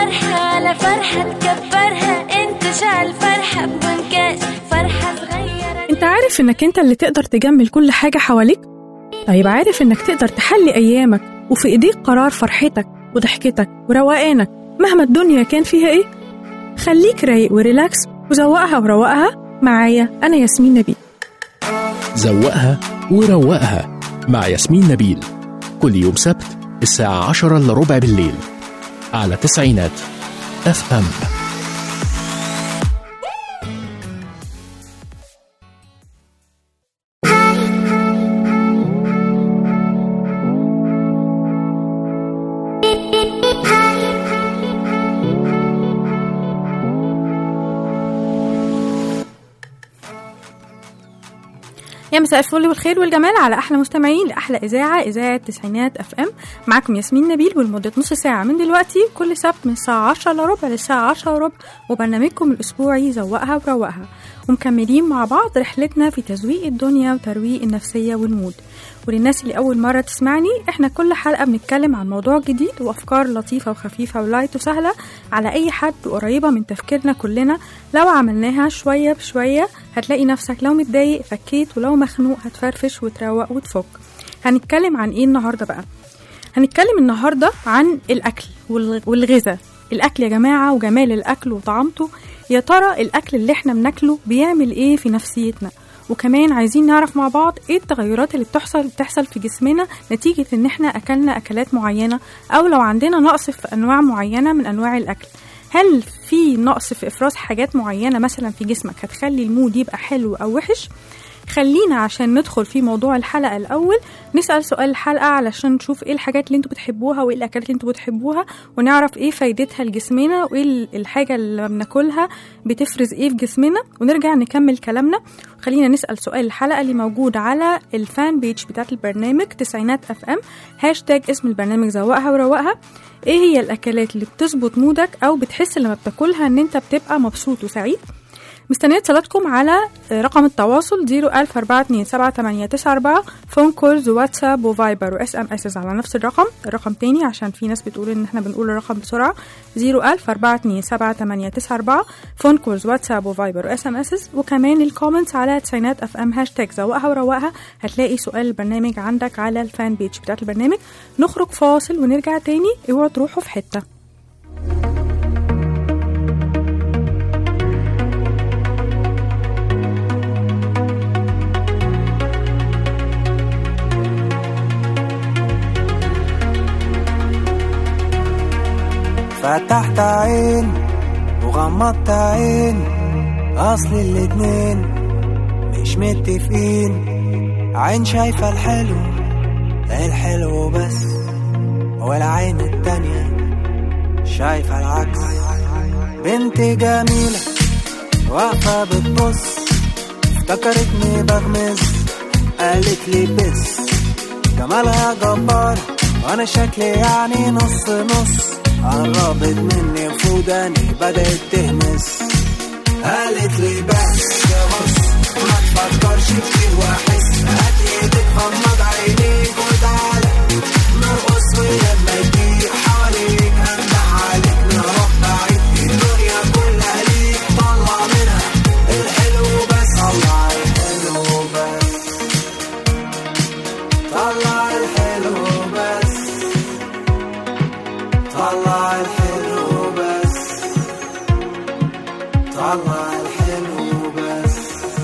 فرحة على فرحة تكبرها انت شعل فرحة بمنكاش فرحة صغيرة انت عارف انك انت اللي تقدر تجمل كل حاجة حواليك؟ طيب عارف انك تقدر تحلي ايامك وفي ايديك قرار فرحتك وضحكتك وروقانك مهما الدنيا كان فيها ايه؟ خليك رايق وريلاكس وزوقها وروقها معايا انا ياسمين نبيل زوقها وروقها مع ياسمين نبيل كل يوم سبت الساعة عشرة إلا ربع بالليل على تسعينات اف ام يا مساء الفل والخير والجمال على احلى مستمعين لاحلى اذاعه اذاعه تسعينات اف ام معاكم ياسمين نبيل ولمده نص ساعه من دلوقتي كل سبت من الساعه 10 الا ربع للساعه 10 وربع وبرنامجكم الاسبوعي زوقها وروقها ومكملين مع بعض رحلتنا في تزويق الدنيا وترويق النفسيه والمود وللناس اللي اول مره تسمعني احنا كل حلقه بنتكلم عن موضوع جديد وافكار لطيفه وخفيفه ولايت وسهله على اي حد وقريبه من تفكيرنا كلنا لو عملناها شويه بشويه هتلاقي نفسك لو متضايق فكيت ولو مخنوق هتفرفش وتروق وتفك هنتكلم عن ايه النهارده بقى هنتكلم النهارده عن الاكل والغ- والغذاء الاكل يا جماعه وجمال الاكل وطعامته يا ترى الاكل اللي احنا بناكله بيعمل ايه في نفسيتنا وكمان عايزين نعرف مع بعض ايه التغيرات اللي بتحصل بتحصل في جسمنا نتيجة ان احنا اكلنا اكلات معينة او لو عندنا نقص في انواع معينة من انواع الاكل هل في نقص في افراز حاجات معينة مثلا في جسمك هتخلي المود يبقى حلو او وحش خلينا عشان ندخل في موضوع الحلقة الأول نسأل سؤال الحلقة علشان نشوف ايه الحاجات اللي انتوا بتحبوها وايه الأكلات اللي انتوا بتحبوها ونعرف ايه فايدتها لجسمنا وايه ال- الحاجة اللي لما بناكلها بتفرز ايه في جسمنا ونرجع نكمل كلامنا خلينا نسأل سؤال الحلقة اللي موجود على الفان بيج بتاعت البرنامج تسعينات اف ام هاشتاج اسم البرنامج زوقها وروقها ايه هي الأكلات اللي بتظبط مودك أو بتحس لما بتاكلها ان انت بتبقى مبسوط وسعيد مستنية اتصالاتكم على رقم التواصل 010427894 فون كولز واتساب وفايبر واس ام اس على نفس الرقم الرقم تاني عشان في ناس بتقول ان احنا بنقول الرقم بسرعة 010427894 فون كولز واتساب وفايبر واس ام اس وكمان الكومنتس على تسعينات اف ام هاشتاج زوقها وروقها هتلاقي سؤال البرنامج عندك على الفان بيج بتاعت البرنامج نخرج فاصل ونرجع تاني اوعوا تروحوا في حته فتحت عين وغمضت عين اصل الاتنين مش متفقين عين شايفة الحلو الحلو بس والعين التانية شايفة العكس بنت جميلة واقفة بتبص افتكرتني بغمز قالت لي بس جمالها جبار وانا شكلي يعني نص نص قربت مني وفوداني بدأت تهمس قالت لي بس بص ما تفكرش كتير واحس هات ايدك غمض عينيك وتعالى نرقص ولما يضيق حواليك هندح عليك نروح بعيد الدنيا كلها ليك طلع منها الحلو بس طلع الحلو بس طلع الحلو بس طلع الحلو بس طلع الحلو بس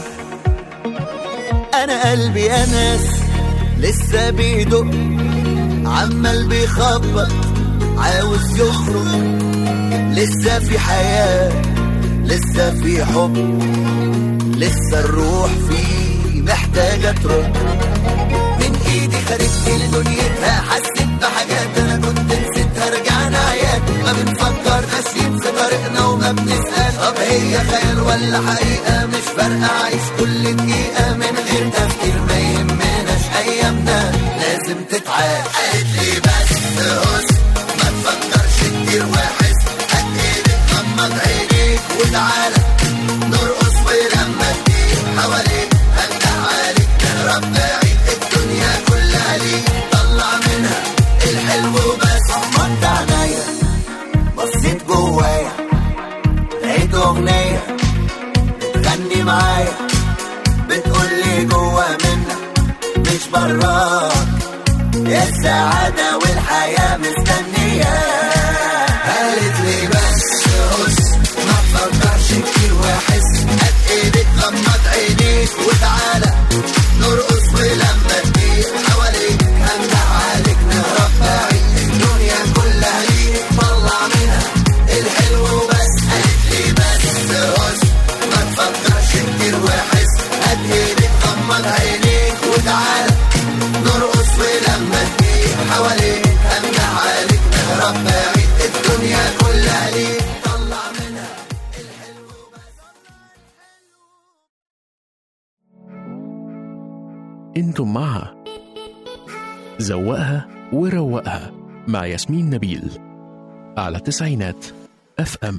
انا قلبي يا ناس لسه بيدق عمال بيخبط عاوز يخرج لسه في حياة لسه في حب لسه الروح فيه محتاجة ترد من ايدي خدتني لدنيتها حسيت بحاجات انا كنت نسيتها رجعنا عيال ما بنفكر ماشيين في طريقنا وما بنسأل طب هي خيال ولا حقيقة مش فارقة عايش كل دقيقة من غير تفكير ما يهمناش ايامنا لازم تتعاش قالت لي بس هس ما تفكرش كتير واحس هات ايدك غمض عينيك وتعالى نرقص ولما تجيب حواليك هندع عليك نهرب بعيد الدنيا كلها ليك طلع منها الحلو بس غمضت عينيا بصيت لقيت جوايا لقيت اغنية بتغني معايا بتقول لي جوا منك مش براك يا السعادة والحياة مستنية قالت لي بس بص ما تفكرش كتير واحس قد ايدك غمض عينيك وتعالى نرقص ولما تجيب حواليك هنجح عليك نهرب بعيد الدنيا كلها ليك طلع منها الحلو بس قالت لي بس بص ما تفكرش كتير واحس قد ايدك غمض عينيك وتعالى نرقص ولما تجيب حواليك هنجح عليك نهرب بعيد الدنيا كلها ليك طلع منها انتم مع زوقها وروقها مع ياسمين نبيل على تسعينات اف ام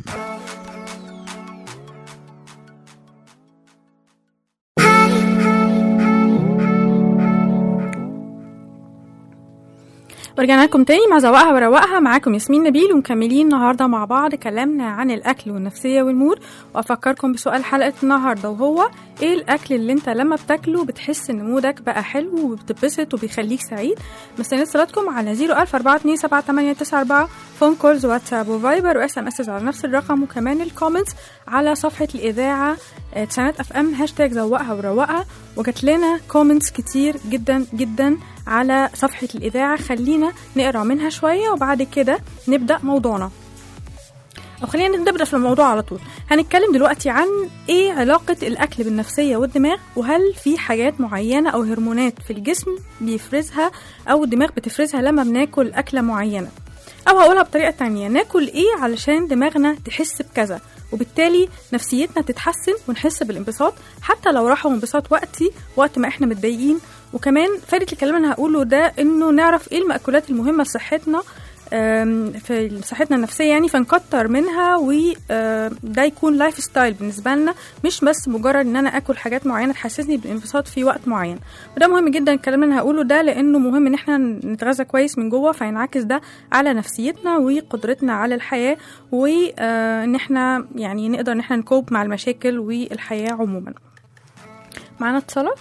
ورجعنا لكم تاني مع زوقها وروقها معاكم ياسمين نبيل ومكملين النهارده مع بعض كلامنا عن الاكل والنفسيه والمود وافكركم بسؤال حلقه النهارده وهو ايه الاكل اللي انت لما بتاكله بتحس ان مودك بقى حلو وبتتبسط وبيخليك سعيد مستنيين اتصالاتكم على 004278994 فون كولز واتساب وفايبر واس ام اس على نفس الرقم وكمان الكومنتس على صفحه الاذاعه آه، تسعينات اف ام هاشتاج زوقها وروقها وجات لنا كومنتس كتير جدا جدا على صفحه الاذاعه خلينا نقرا منها شويه وبعد كده نبدا موضوعنا أو خلينا نبدأ في الموضوع على طول هنتكلم دلوقتي عن إيه علاقة الأكل بالنفسية والدماغ وهل في حاجات معينة أو هرمونات في الجسم بيفرزها أو الدماغ بتفرزها لما بناكل أكلة معينة أو هقولها بطريقة تانية ناكل إيه علشان دماغنا تحس بكذا وبالتالي نفسيتنا تتحسن ونحس بالانبساط حتى لو راحوا انبساط وقتي وقت ما احنا متضايقين وكمان فائدة الكلام اللي هقوله ده انه نعرف ايه المأكولات المهمة لصحتنا آم، في صحتنا النفسية يعني فنكتر منها وده يكون لايف ستايل بالنسبة لنا مش بس مجرد ان انا اكل حاجات معينة تحسسني بالانبساط في وقت معين وده مهم جدا الكلام اللي انا هقوله ده لانه مهم ان احنا نتغذى كويس من جوه فينعكس ده على نفسيتنا وقدرتنا على الحياة وان احنا يعني نقدر ان احنا نكوب مع المشاكل والحياة عموما معانا اتصالات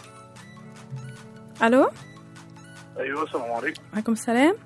الو ايوه السلام عليكم عليكم السلام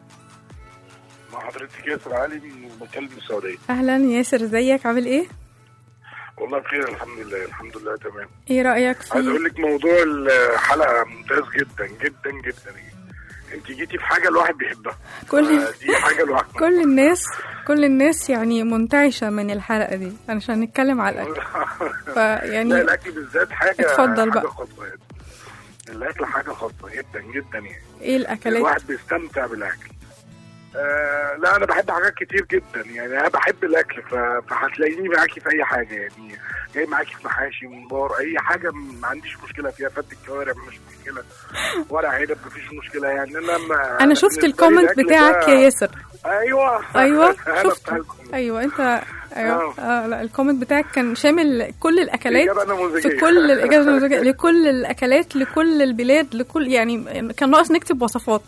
مع حضرتك ياسر علي من بكلم السعوديه اهلا ياسر ازيك عامل ايه والله بخير الحمد لله الحمد لله تمام ايه رايك عايز في اقول لك موضوع الحلقه ممتاز جدا جدا جدا انت جيتي في حاجه الواحد بيحبها كل آه، دي حاجه الواحد كل الناس كل الناس يعني منتعشه من الحلقه دي عشان نتكلم على الاكل لا فيعني الاكل بالذات حاجه اتفضل حاجه بقى. خاصه يعني الاكل حاجه خاصه جدا جدا يعني ايه الاكلات الواحد بيستمتع بالاكل آه لا انا بحب حاجات كتير جدا يعني انا بحب الاكل ف- فهتلاقيني معاكي في اي حاجه يعني جاي معاكي في محاشي ممبار اي حاجه ما عنديش مشكله فيها فت الكوارع مش مشكله ورق عنب مفيش مشكله يعني انا ما انا شفت بالنسبة لي الكومنت الأكل بتاعك ده- يا ياسر ايوه ايوه انا شفت بتاعكم ايوه انت ايوه آه. اه لا الكومنت بتاعك كان شامل كل الاكلات إجابة نموذجية. في كل الاجابه النموذجية لكل الاكلات لكل البلاد لكل يعني كان ناقص نكتب وصفات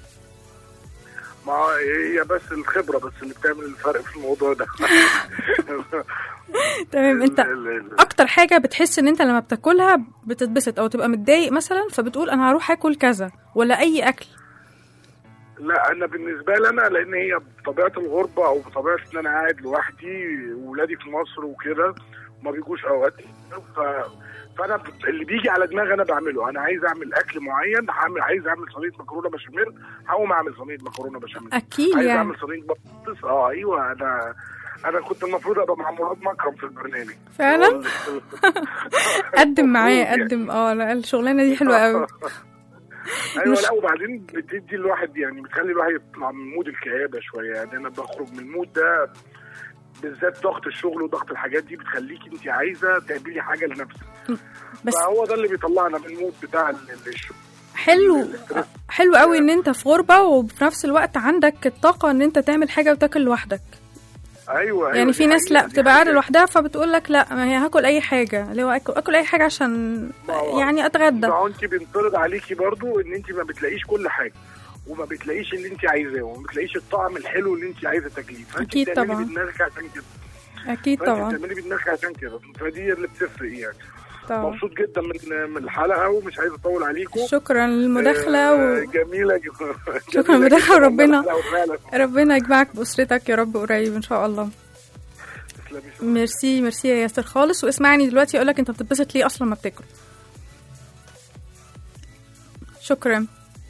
ما هي بس الخبره بس اللي بتعمل الفرق في الموضوع ده تمام انت ال- ال- اكتر حاجه بتحس ان انت لما بتاكلها بتتبسط او تبقى متضايق مثلا فبتقول انا هروح اكل كذا ولا اي اكل لا انا بالنسبه لي انا لان هي بطبيعه الغربه او بطبيعه ان انا قاعد لوحدي وولادي في مصر وكده وما بيجوش اوقات ف... فانا ب- اللي بيجي على دماغي انا بعمله انا عايز اعمل اكل معين هعمل عايز اعمل صينيه مكرونه بشاميل هقوم اعمل صينيه مكرونه بشاميل اكيد عايز يعني اعمل صينيه بطاطس اه ايوه انا انا كنت المفروض ابقى مع مراد مكرم في البرنامج فعلا؟ هو اللي- قدم معاه يعني. قدم اه لا الشغلانه دي حلوه قوي ايوه مش- لا وبعدين بتدي الواحد يعني بتخلي الواحد يطلع من مود الكآبة شوية يعني انا بخرج من المود ده بالذات ضغط الشغل وضغط الحاجات دي بتخليك انت عايزه تعملي حاجه لنفسك بس فهو ده اللي بيطلعنا من المود بتاع ال- ال- الشغل حلو حلو قوي ان انت في غربه وفي نفس الوقت عندك الطاقه ان انت تعمل حاجه وتاكل لوحدك ايوه يعني أيوة، في دي ناس حقيقة، لا دي بتبقى قاعده حقيقة. لوحدها فبتقول لك لا ما هي هاكل اي حاجه اللي هو اكل اكل اي حاجه عشان ما هو- يعني اتغدى ما هو انت بينطرد عليكي برضو ان انت ما بتلاقيش كل حاجه وما بتلاقيش اللي انت عايزاه وما بتلاقيش الطعم الحلو اللي انت عايزه تاكليه فانت أكيد بتعملي طبعا. بدماغك عشان كده اكيد فانت طبعا بتعملي بدماغك عشان كده فدي اللي بتفرق يعني طبعا مبسوط جدا من من الحلقه ومش عايز اطول عليكم شكرا للمداخله آه، و... جميله جدا شكراً للمداخلة وربنا. فعلا ربنا يجمعك باسرتك يا رب قريب ان شاء الله تسلمي شكراً. ميرسي ميرسي يا ياسر خالص واسمعني دلوقتي اقول لك انت بتتبسط ليه اصلا ما بتاكل شكرا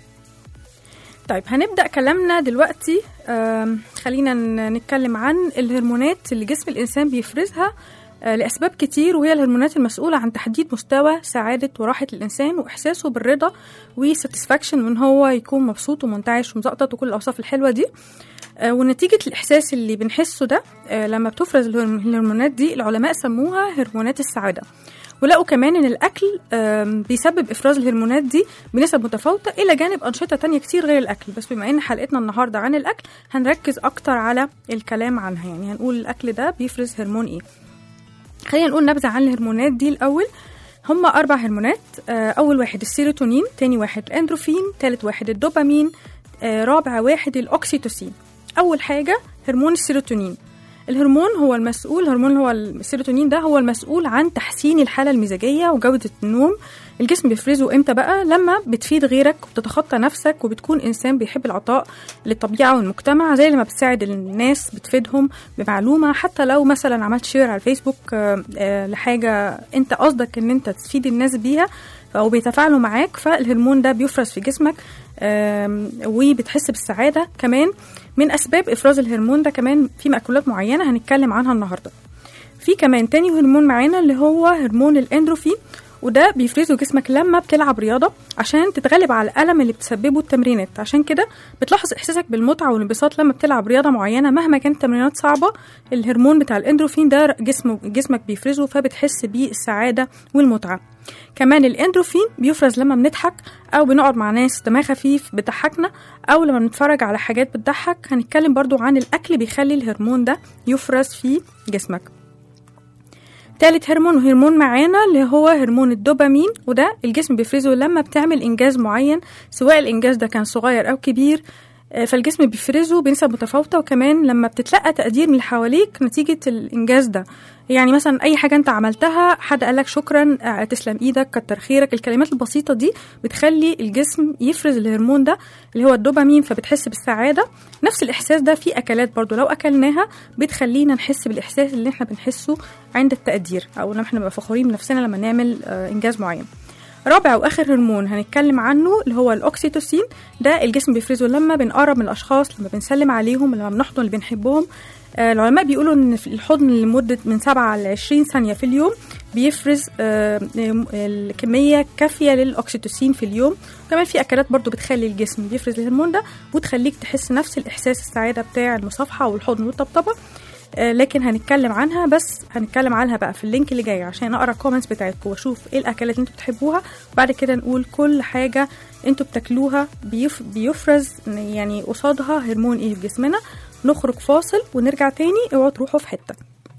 طيب هنبدا كلامنا دلوقتي آم، خلينا ن- نتكلم عن الهرمونات اللي جسم الانسان بيفرزها آه، لاسباب كتير وهي الهرمونات المسؤوله عن تحديد مستوى سعاده وراحه الانسان واحساسه بالرضا وساتسفاكشن وان هو يكون مبسوط ومنتعش ومزقطط وكل الاوصاف الحلوه دي آه، ونتيجة الإحساس اللي بنحسه ده آه، لما بتفرز الهرم- الهرمونات دي العلماء سموها هرمونات السعادة ولقوا كمان ان الاكل آم، بيسبب افراز الهرمونات دي بنسب متفاوته الى جانب انشطه تانية كتير غير الاكل بس بما ان حلقتنا النهارده عن الاكل هنركز اكتر على الكلام عنها يعني هنقول الاكل ده بيفرز هرمون ايه خلينا نقول نبذه عن الهرمونات دي الاول هما أربع هرمونات آه، أول واحد السيروتونين تاني واحد الأندروفين تالت واحد الدوبامين آه، رابع واحد الأكسيتوسين أول حاجة هرمون السيروتونين الهرمون هو المسؤول هرمون هو السيروتونين ده هو المسؤول عن تحسين الحالة المزاجية وجودة النوم الجسم بيفرزه امتى بقى لما بتفيد غيرك وبتتخطى نفسك وبتكون انسان بيحب العطاء للطبيعه والمجتمع زي لما بتساعد الناس بتفيدهم بمعلومه حتى لو مثلا عملت شير على الفيسبوك آه، آه، لحاجه انت قصدك ان انت تفيد الناس بيها او بيتفاعلوا معاك فالهرمون ده بيفرز في جسمك آم، وبتحس بالسعاده كمان من اسباب افراز الهرمون ده كمان في مأكولات معينه هنتكلم عنها النهارده في كمان تاني هرمون معانا اللي هو هرمون الاندروفين وده بيفرزه جسمك لما بتلعب رياضه عشان تتغلب على الالم اللي بتسببه التمرينات عشان كده بتلاحظ احساسك بالمتعه والانبساط لما بتلعب رياضه معينه مهما كانت التمرينات صعبه الهرمون بتاع الاندروفين ده جسم جسمك بيفرزه فبتحس بالسعاده والمتعه كمان الاندروفين بيفرز لما بنضحك او بنقعد مع ناس دماغ خفيف بتضحكنا او لما بنتفرج على حاجات بتضحك هنتكلم برضو عن الاكل بيخلي الهرمون ده يفرز في جسمك تالت هرمون هرمون معانا اللي هو هرمون الدوبامين وده الجسم بيفرزه لما بتعمل انجاز معين سواء الانجاز ده كان صغير او كبير آه، فالجسم بيفرزه بنسب متفاوته وكمان لما بتتلقى تقدير من اللي حواليك نتيجه الانجاز ده يعني مثلا اي حاجه انت عملتها حد قالك شكرا آه، تسلم ايدك كتر خيرك الكلمات البسيطه دي بتخلي الجسم يفرز الهرمون ده اللي هو الدوبامين فبتحس بالسعاده نفس الاحساس ده في اكلات برضو لو اكلناها بتخلينا نحس بالاحساس اللي احنا بنحسه عند التقدير او لما احنا نبقى فخورين بنفسنا لما نعمل آه، انجاز معين رابع واخر هرمون هنتكلم عنه اللي هو الاكسيتوسين ده الجسم بيفرزه لما بنقرب من الاشخاص لما بنسلم عليهم لما بنحضن اللي بنحبهم آه، العلماء بيقولوا ان في الحضن لمده من 7 ل 20 ثانيه في اليوم بيفرز آه، آه، الكميه كافيه للاكسيتوسين في اليوم كمان في اكلات برضو بتخلي الجسم بيفرز الهرمون ده وتخليك تحس نفس الاحساس السعاده بتاع المصافحه والحضن والطبطبه آه، لكن هنتكلم عنها بس هنتكلم عنها بقى في اللينك اللي جاي عشان اقرا الكومنتس بتاعتكم واشوف ايه الاكلات اللي انتوا بتحبوها وبعد كده نقول كل حاجه انتوا بتاكلوها بيف بيفرز يعني قصادها هرمون ايه في جسمنا نخرج فاصل ونرجع تاني اوعوا تروحوا في حته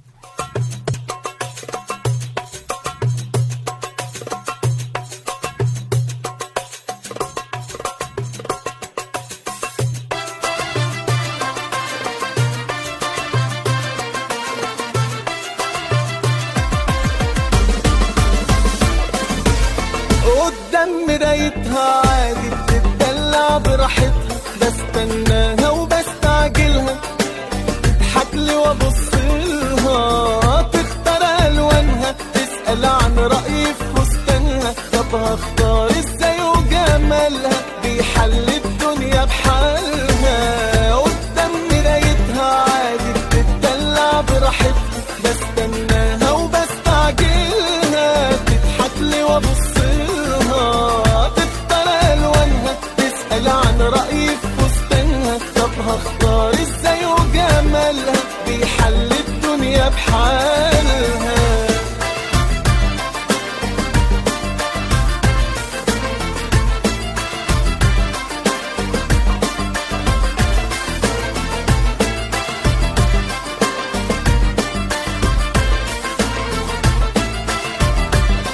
قدام مرايتها عادي بتدلع براحتها بستناها وبستعجلها تضحك لي وابص لها تختار الوانها تسال عن رايي في فستانها طب هختار ازاي وجمالها بيحل الدنيا بحالها قدام مرايتها عادي بتدلع براحتها بستناها وبستعجلها تضحك لي وابص لها تختار الوانها تسال عن رايي في فستانها طب هختار ازاي وجمالها بيحل الدنيا بحالها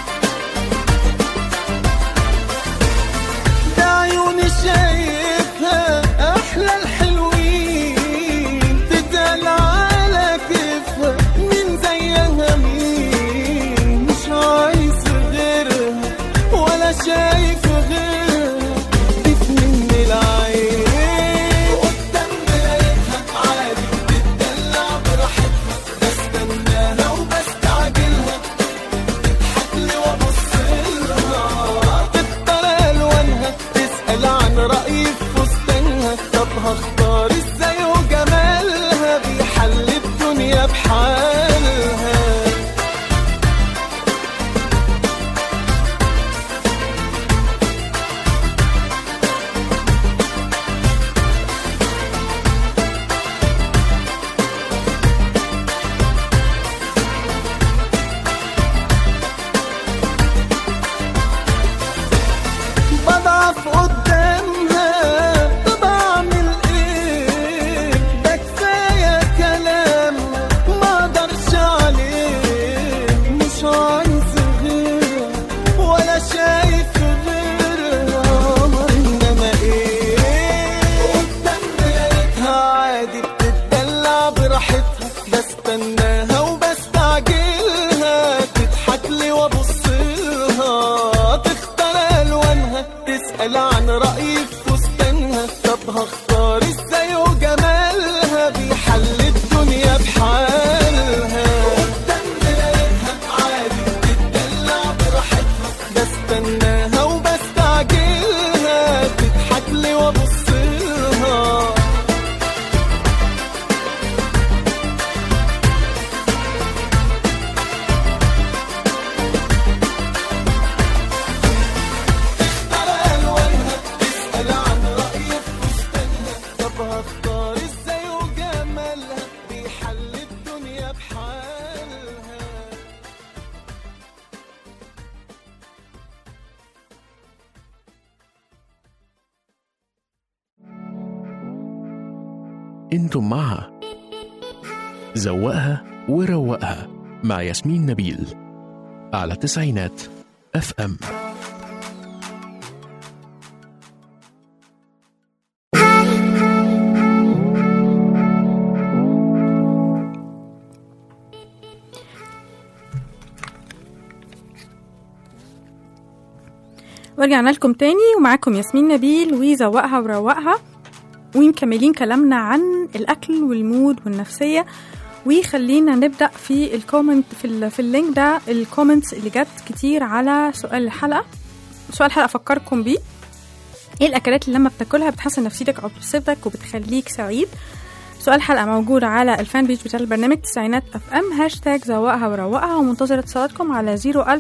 ده عيوني شايفها الدنيا بحالها بضعف قدامها طب اعمل ايه ده كفايه كلام ما اقدرش عليه مش عايز غيرها ولا شايف غيرها انما ايه قدام لقيتها عادي بتدلع براحتها بستناها وبستعجلها تضحك لي وابص لها تختار الوانها تسال عن رايي في فستانها طب هختار ازاي وجمالها بيحل الدنيا بحالها قدام لقيتها عادي بتدلع براحتها بستناها وبستعجلها تضحك لي وابص لها على ألوانها تسأل عن رأيي في فستانها طب هختار ازاي وجمالها بيحل الدنيا بحالها انتم مع زوقها وروقها مع ياسمين نبيل على تسعينات اف ام ورجعنا لكم تاني ومعاكم ياسمين نبيل وزوقها وروقها ومكملين كلامنا عن الأكل والمود والنفسية وخلينا نبدأ في الكومنت في, ال- في اللينك ده الكومنتس اللي جت كتير على سؤال الحلقة سؤال الحلقة أفكركم بيه ايه الأكلات اللي لما بتاكلها بتحسن نفسيتك أو بتبسطك وبتخليك سعيد سؤال الحلقة موجود على الفان بيج بتاع البرنامج تسعينات اف ام هاشتاج زوقها وروقها ومنتظرة اتصالاتكم على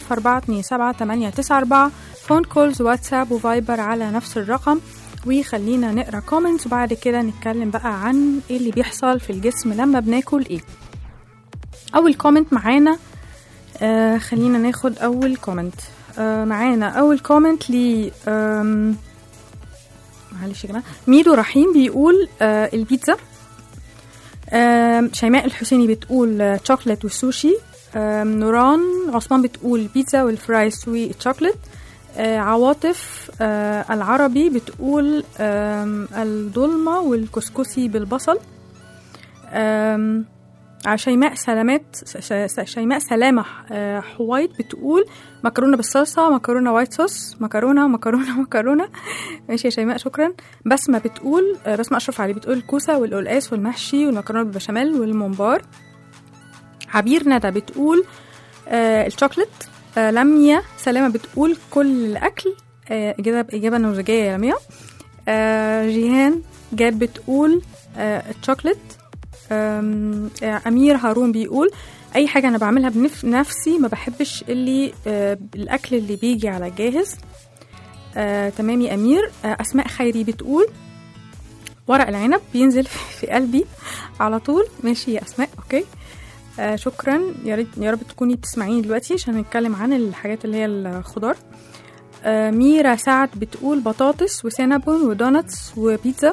00427 فون كولز واتساب وفايبر على نفس الرقم وخلينا نقرا كومنتس وبعد كده نتكلم بقى عن ايه اللي بيحصل في الجسم لما بناكل ايه اول كومنت معانا آه خلينا ناخد اول كومنت آه معانا اول كومنت ل آم، معلش يا جماعه ميدو رحيم بيقول آه البيتزا آم، شيماء الحسيني بتقول آه، شوكليت والسوشي آم، نوران عثمان بتقول بيتزا والفرايز والشوكليت آه، عواطف آه، العربي بتقول آم، الضلمة والكسكسي بالبصل آم، ع- شيماء سلامات س- س- شيماء سلامة آه، حويط بتقول مكرونة بالصلصة مكرونة وايت صوص مكرونة مكرونة مكرونة ماشي يا شيماء شكرا بسمة بتقول آه، بسمة أشرف علي بتقول الكوسة والقلقاس والمحشي والمكرونة بالبشاميل والممبار عبير ندى بتقول آه الشوكليت آه لميا سلامة بتقول كل الأكل آه إجابة إجابة نموذجية يا لميا آه جيهان جاب بتقول آه الشوكليت آم، آه أمير هارون بيقول أي حاجة أنا بعملها بنفسي ما بحبش اللي آه الأكل اللي بيجي على جاهز آه تمام يا أمير آه أسماء خيري بتقول ورق العنب بينزل في قلبي على طول ماشي يا أسماء أوكي آه شكرا يا ريت يا رب تكوني بتسمعيني دلوقتي عشان نتكلم عن الحاجات اللي هي الخضار آه ميرا سعد بتقول بطاطس وسينابون ودوناتس وبيتزا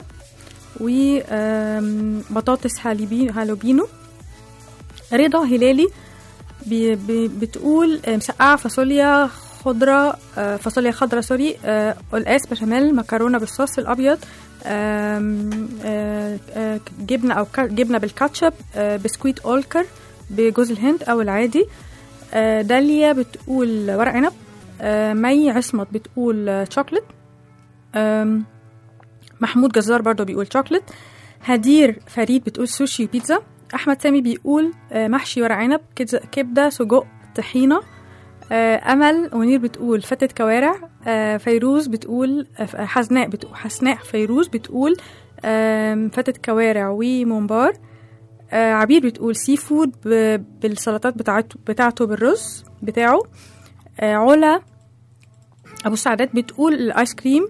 وبطاطس هالوبينو رضا هلالي بي بي بتقول آه، مسقعة فاصوليا خضرة آه، فاصوليا خضرة سوري آه، قلقاس بشاميل مكرونة بالصوص الأبيض آم، آه، آه، جبنة أو كا- جبنة بالكاتشب آه، بسكويت أولكر بجوز الهند أو العادي آه، داليا بتقول ورق عنب آه، مي عصمت بتقول آه، شوكليت آم، محمود جزار برضو بيقول شوكليت هدير فريد بتقول سوشي وبيتزا احمد سامي بيقول آه، محشي ورق عنب كز- كبده سجق طحينه آه، امل منير بتقول فتة كوارع آه، فيروز بتقول آه، حسناء بتقول حسناء فيروز بتقول آم، فتة كوارع وممبار آه عبير بتقول سي فود ب- بالسلطات بتاعته بتاعته بالرز بتاعه آه علا ابو سعدات بتقول الايس كريم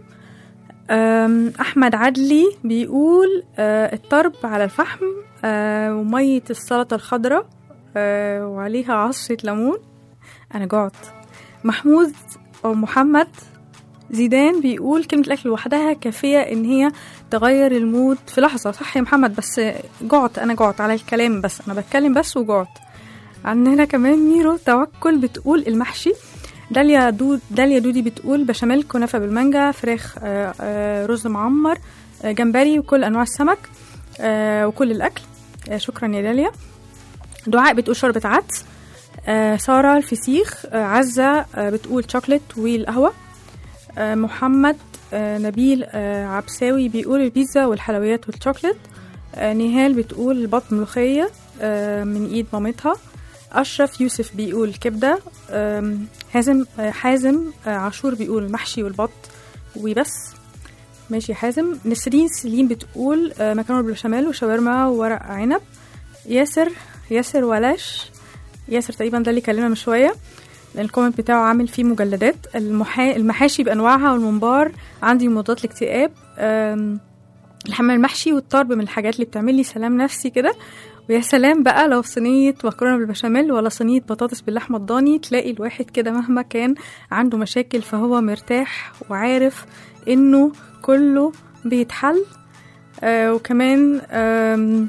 آم، احمد عدلي بيقول آه الطرب على الفحم آه وميه السلطه الخضراء آه وعليها عصره ليمون انا جعت محمود او محمد زيدان بيقول كلمة الأكل لوحدها كافية إن هي تغير المود في لحظة صح يا محمد بس جعت أنا جعت على الكلام بس أنا بتكلم بس وجعت عندنا كمان ميرو توكل بتقول المحشي داليا دود داليا دودي بتقول بشاميل كنافة بالمانجا فراخ آه، آه، رز معمر آه، جمبري وكل أنواع السمك آه، وكل الأكل آه، شكرا يا داليا دعاء بتقول شوربة عدس آه، سارة الفسيخ آه، عزة آه، بتقول شوكليت والقهوة آه، محمد آه، نبيل آه، عبساوي بيقول البيتزا والحلويات والشوكليت آه، نهال بتقول البط ملوخية آه، من ايد مامتها أشرف يوسف بيقول كبدة آم، حازم آه، حازم آه، عاشور بيقول المحشي والبط وبس ماشي يا حازم نسرين سليم بتقول آه، مكرونة بالبشاميل وشاورما وورق عنب ياسر ياسر ولاش ياسر تقريبا ده اللي كلمنا من شويه لان الكومنت بتاعه عامل فيه مجلدات المحا... المحاشي بانواعها والممبار عندي مضادات الاكتئاب أم، الحمام المحشي والطرب من الحاجات اللي بتعمل لي سلام نفسي كده ويا سلام بقى لو صينية مكرونة بالبشاميل ولا صينية بطاطس باللحمة الضاني تلاقي الواحد كده مهما كان عنده مشاكل فهو مرتاح وعارف انه كله بيتحل آه وكمان آم،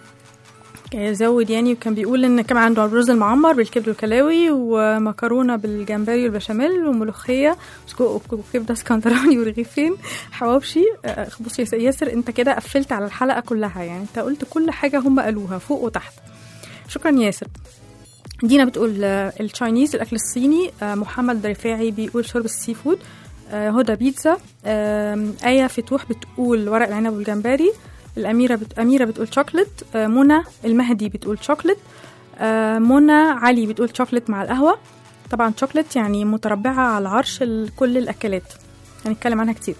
زود يعني وكان بيقول ان كمان عنده الرز المعمر بالكبد والكلاوي ومكرونه بالجمبري والبشاميل وملوخيه وسجق وكبده اسكندراني ورغيفين حواوشي آه، بص يا سي- ياسر انت كده قفلت على الحلقه كلها يعني انت قلت كل حاجه هم قالوها فوق وتحت شكرا ياسر دينا بتقول آه، التشاينيز الاكل الصيني آه، محمد رفاعي بيقول شرب السي فود آه، هدى بيتزا آم، آية فتوح بتقول ورق العنب والجمبري الأميرة بت... أميرة بتقول شوكليت آه، منى المهدي بتقول شوكليت آه، منى علي بتقول شوكليت مع القهوة طبعا شوكليت يعني متربعة على عرش ال- كل الأكلات هنتكلم عنها كتير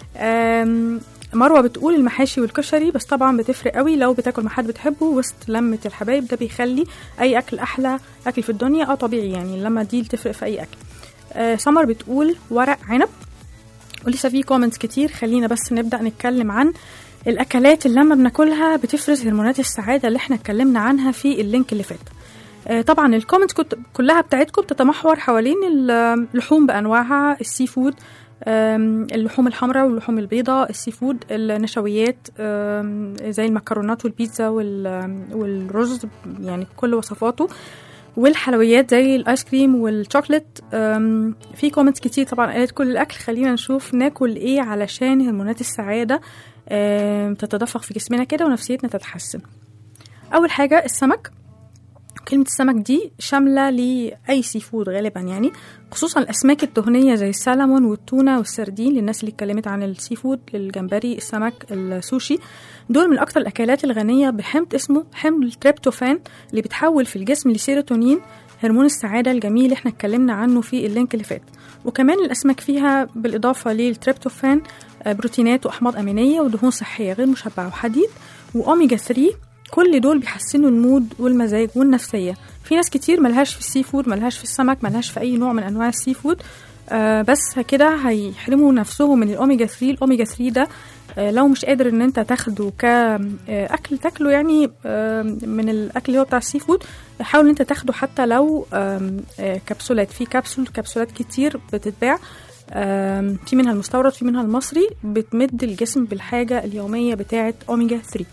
آم، مروة بتقول المحاشي والكشري بس طبعا بتفرق قوي لو بتاكل مع حد بتحبه وسط لمة الحبايب ده بيخلي أي أكل أحلى أكل في الدنيا اه طبيعي يعني اللمة دي تفرق في أي أكل آه، سمر بتقول ورق عنب ولسه في كومنتس كتير خلينا بس نبدأ نتكلم عن الأكلات اللي لما بناكلها بتفرز هرمونات السعادة اللي احنا اتكلمنا عنها في اللينك اللي فات آه، طبعا الكومنتس كنت كلها بتاعتكم بتتمحور حوالين اللحوم بأنواعها السي فود آم، اللحوم الحمراء واللحوم البيضاء السي فود النشويات آم، زي المكرونات والبيتزا وال- والرز يعني كل وصفاته والحلويات زي الايس كريم والشوكليت أم، في كومنتس كتير طبعا قالت كل الاكل خلينا نشوف ناكل ايه علشان هرمونات السعاده أم، تتدفق في جسمنا كده ونفسيتنا تتحسن اول حاجه السمك كلمة السمك دي شاملة لأي سي فود غالبا يعني خصوصا الأسماك الدهنية زي السلمون والتونة والسردين للناس اللي اتكلمت عن السي فود الجمبري السمك السوشي دول من أكتر الأكلات الغنية بحمض اسمه حمض التريبتوفان اللي بيتحول في الجسم لسيروتونين هرمون السعادة الجميل اللي احنا اتكلمنا عنه في اللينك اللي فات وكمان الأسماك فيها بالإضافة للتريبتوفان آه، بروتينات وأحماض أمينية ودهون صحية غير مشبعة وحديد وأوميجا 3 كل دول بيحسنوا المود والمزاج والنفسية في ناس كتير ملهاش في السي فود ملهاش في السمك ملهاش في أي نوع من أنواع السي فود آه بس كده هيحرموا نفسهم من الأوميجا 3 الأوميجا 3 ده آه لو مش قادر ان انت تاخده كأكل تاكله يعني آه من الأكل اللي هو بتاع السي فود حاول ان انت تاخده حتى لو آم، آه كبسولات في كبسول كبسولات كتير بتتباع آم، في منها المستورد في منها المصري بتمد الجسم بالحاجة اليومية بتاعة أوميجا 3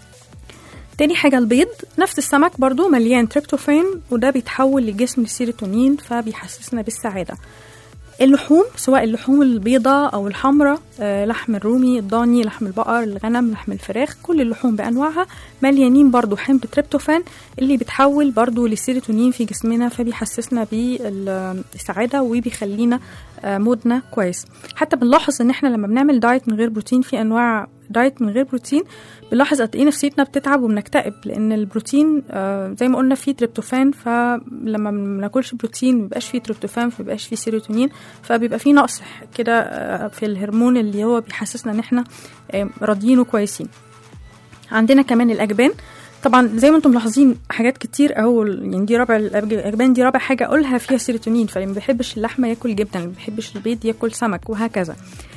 تاني حاجة البيض نفس السمك برضو مليان تريبتوفان وده بيتحول للجسم للسيروتونين فبيحسسنا بالسعادة اللحوم سواء اللحوم البيضاء أو الحمراء آه، لحم الرومي الضاني لحم البقر الغنم لحم الفراخ كل اللحوم بأنواعها مليانين برضو حمض تريبتوفان اللي بيتحول برضو للسيروتونين في جسمنا فبيحسسنا بالسعادة وبيخلينا آه، مودنا كويس حتى بنلاحظ ان احنا لما بنعمل دايت من غير بروتين في انواع دايت من غير بروتين بنلاحظ قد ايه نفسيتنا بتتعب وبنكتئب لان البروتين آه، زي ما قلنا فيه تريبتوفان فلما ما بناكلش بروتين مبيبقاش فيه تريبتوفان فمبيبقاش فيه سيروتونين فبيبقى فيه نقص كده آه، في الهرمون اللي هو بيحسسنا ان احنا آه، راضيين وكويسين عندنا كمان الاجبان طبعا زي ما انتم ملاحظين حاجات كتير او يعني دي رابع الاجبان دي رابع حاجه اقولها فيها سيروتونين فاللي ما بيحبش اللحمه ياكل جبن اللي ما بيحبش البيض ياكل سمك وهكذا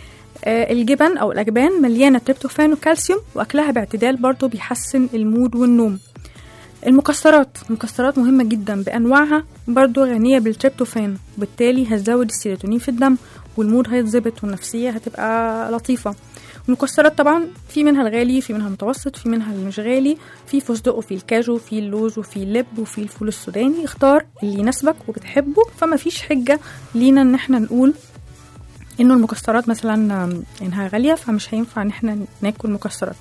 آه الجبن او الاجبان مليانه تريبتوفان وكالسيوم واكلها باعتدال برضو بيحسن المود والنوم المكسرات المكسرات مهمة جدا بأنواعها برضو غنية بالتريبتوفان وبالتالي هتزود السيروتونين في الدم والمود هيتظبط والنفسية هتبقى لطيفة المكسرات طبعا في منها الغالي في منها المتوسط في منها اللي مش غالي في فستق وفي الكاجو وفي اللوز وفي اللب وفي الفول السوداني اختار اللي يناسبك وبتحبه فما فيش حجة لينا ان احنا نقول انه المكسرات مثلا انها غالية فمش هينفع ان احنا ناكل مكسرات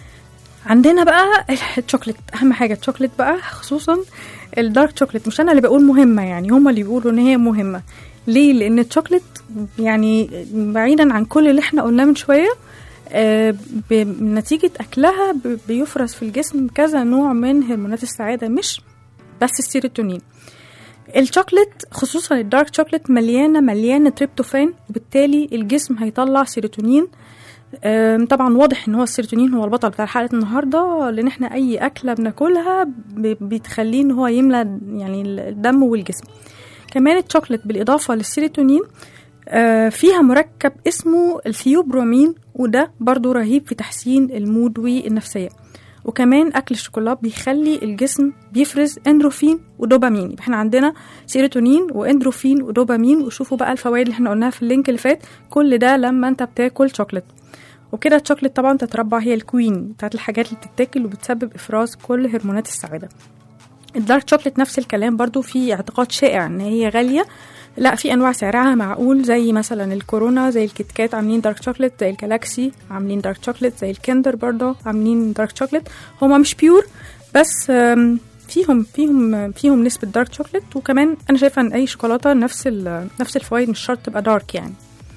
عندنا بقى الشوكليت اهم حاجه الشوكليت بقى خصوصا الدارك شوكليت مش انا اللي بقول مهمه يعني هما اللي بيقولوا ان هي مهمه ليه لان الشوكليت يعني بعيدا عن كل اللي احنا قلناه من شويه آه، بنتيجة أكلها ب- بيفرز في الجسم كذا نوع من هرمونات السعادة مش بس السيروتونين الشوكليت خصوصا الدارك شوكليت مليانة مليانة تريبتوفان وبالتالي الجسم هيطلع سيروتونين آم، طبعا واضح ان هو السيروتونين هو البطل بتاع حلقه النهارده لان احنا اي اكله بناكلها ب- بتخليه ان هو يملى يعني الدم والجسم كمان الشوكليت بالاضافه للسيروتونين آه، فيها مركب اسمه الثيوبرومين وده برضو رهيب في تحسين المود والنفسيه وكمان اكل الشوكولاته بيخلي الجسم بيفرز اندروفين ودوبامين يبقى احنا عندنا سيروتونين واندروفين ودوبامين وشوفوا بقى الفوائد اللي احنا قلناها في اللينك اللي فات كل ده لما انت بتاكل شوكليت وكده الشوكليت طبعا تتربع هي الكوين بتاعت الحاجات اللي بتتاكل وبتسبب افراز كل هرمونات السعاده الدارك شوكليت نفس الكلام برضو في اعتقاد شائع ان هي غاليه لا في انواع سعرها معقول زي مثلا الكورونا زي الكيت كات عاملين دارك شوكليت زي الجالاكسي عاملين دارك شوكليت زي الكندر برضو عاملين دارك شوكليت هما مش بيور بس آم، فيهم فيهم فيهم نسبه دارك شوكليت وكمان انا شايفه ان اي شوكولاته نفس ال- نفس الفوائد مش شرط تبقى دارك يعني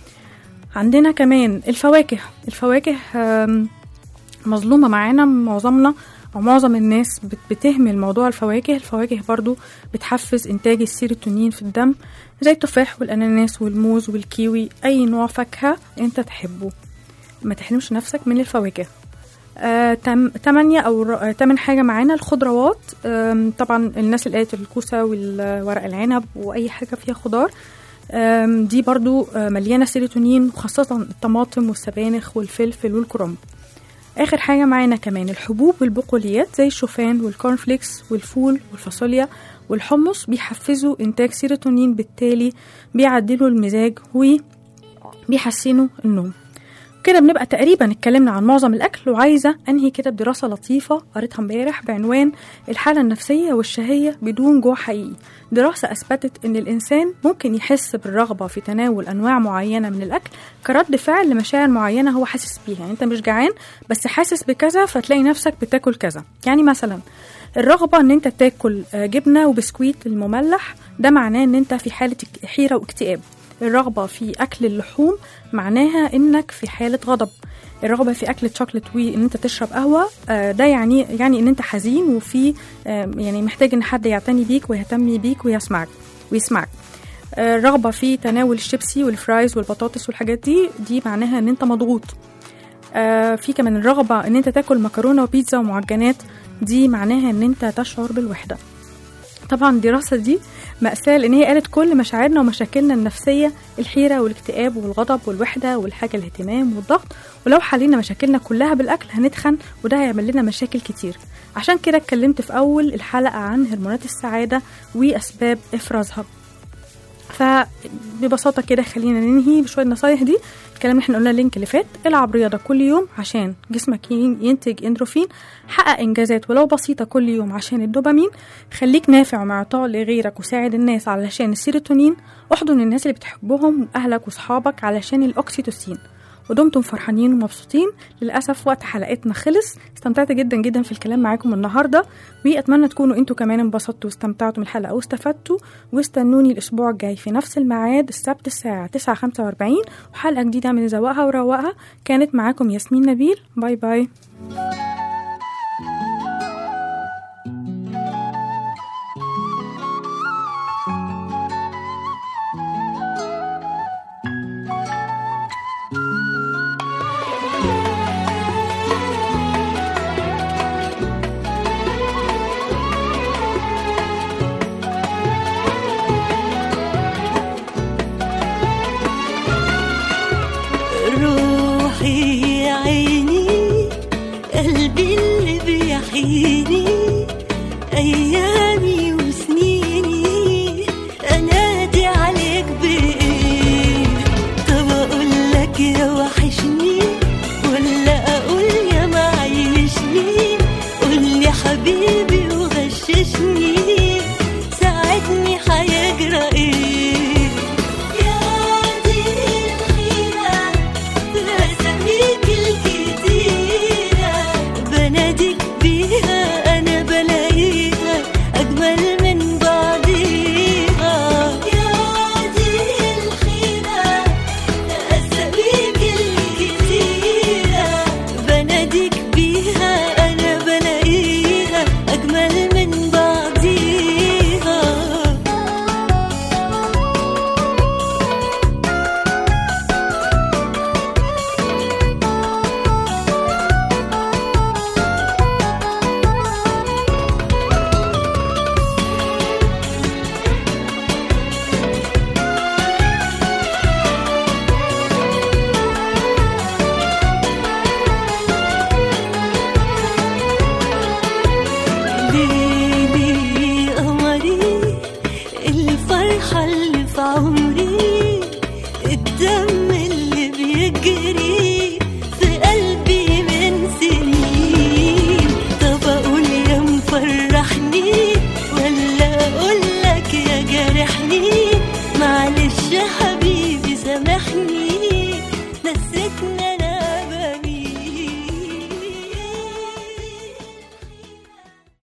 عندنا كمان الفواكه الفواكه آم، مظلومة معانا معظمنا أو معظم الناس بت- بتهمل موضوع الفواكه الفواكه برضو بتحفز إنتاج السيروتونين في الدم زي التفاح والأناناس والموز والكيوي أي نوع فاكهة أنت تحبه ما تحرمش نفسك من الفواكه آه، تم تمانية أو ر- آه، تمن حاجة معانا الخضروات آم، طبعا الناس اللي قالت الكوسة والورق العنب وأي حاجة فيها خضار آم، دي برضو آه، مليانة سيروتونين وخاصة الطماطم والسبانخ والفلفل والكرنب اخر حاجه معانا كمان الحبوب والبقوليات زي الشوفان والكورن فليكس والفول والفاصوليا والحمص بيحفزوا انتاج سيروتونين بالتالي بيعدلوا المزاج وبيحسنوا النوم كده بنبقى تقريبا اتكلمنا عن معظم الاكل وعايزه انهي كده بدراسه لطيفه قريتها امبارح بعنوان الحاله النفسيه والشهيه بدون جوع حقيقي دراسه اثبتت ان الانسان ممكن يحس بالرغبه في تناول انواع معينه من الاكل كرد فعل لمشاعر معينه هو حاسس بيها يعني انت مش جعان بس حاسس بكذا فتلاقي نفسك بتاكل كذا يعني مثلا الرغبة ان انت تاكل آه، جبنة وبسكويت المملح ده معناه ان انت في حالة اك- حيرة واكتئاب الرغبة في أكل اللحوم معناها إنك في حالة غضب الرغبة في أكل الشوكليت وإن أنت تشرب قهوة آه، ده يعني يعني إن أنت حزين وفي آه، يعني محتاج إن حد يعتني بيك ويهتم بيك ويسمعك ويسمعك آه، الرغبة في تناول الشيبسي والفرايز والبطاطس والحاجات دي دي معناها إن أنت مضغوط آه، في كمان الرغبة إن أنت تاكل مكرونة وبيتزا ومعجنات دي معناها إن أنت تشعر بالوحدة طبعا الدراسة دي مأساة لأن هي قالت كل مشاعرنا ومشاكلنا النفسية الحيرة والاكتئاب والغضب والوحدة والحاجة الاهتمام والضغط ولو حلينا مشاكلنا كلها بالأكل هنتخن وده هيعمل لنا مشاكل كتير عشان كده اتكلمت في أول الحلقة عن هرمونات السعادة وأسباب إفرازها فببساطة كده خلينا ننهي بشوية نصايح دي الكلام اللي احنا قلنا اللينك اللي فات العب رياضة كل يوم عشان جسمك ين- ينتج اندروفين حقق انجازات ولو بسيطة كل يوم عشان الدوبامين خليك نافع ومعطاء لغيرك وساعد الناس علشان السيروتونين احضن الناس اللي بتحبهم واهلك واصحابك علشان الاكسيتوسين ودمتم فرحانين ومبسوطين للاسف وقت حلقتنا خلص استمتعت جدا جدا في الكلام معاكم النهارده واتمنى تكونوا انتوا كمان انبسطتوا واستمتعتوا من الحلقه واستفدتوا واستنوني الاسبوع الجاي في نفس الميعاد السبت الساعه 9:45 وحلقه جديده من زوقها وروقها كانت معاكم ياسمين نبيل باي باي صحيني أيام